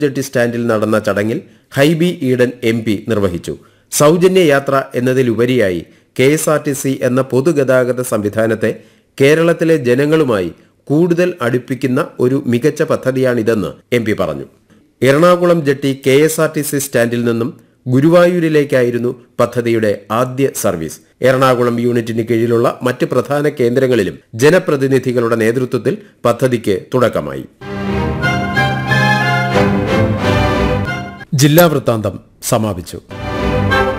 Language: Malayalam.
ജെട്ടി സ്റ്റാൻഡിൽ നടന്ന ചടങ്ങിൽ ഹൈബി ഈഡൻ എം പി നിർവഹിച്ചു സൗജന്യ യാത്ര എന്നതിലുപരിയായി K S R T C എന്ന പൊതുഗതാഗത സംവിധാനത്തെ കേരളത്തിലെ ജനങ്ങളുമായി കൂടുതൽ അടുപ്പിക്കുന്ന ഒരു മികച്ച പദ്ധതിയാണിതെന്ന് എം പി പറഞ്ഞു Ernakulam jetty K S R T C സ്റ്റാൻഡിൽ നിന്നും ഗുരുവായൂരിലേക്കായിരുന്നു പദ്ധതിയുടെ ആദ്യ സർവീസ് എറണാകുളം യൂണിറ്റിന് കീഴിലുള്ള മറ്റ് പ്രധാന കേന്ദ്രങ്ങളിലും ജനപ്രതിനിധികളുടെ നേതൃത്വത്തിൽ പദ്ധതിക്ക് തുടക്കമായി ജില്ലാ വൃത്താന്തം സമാപിച്ചു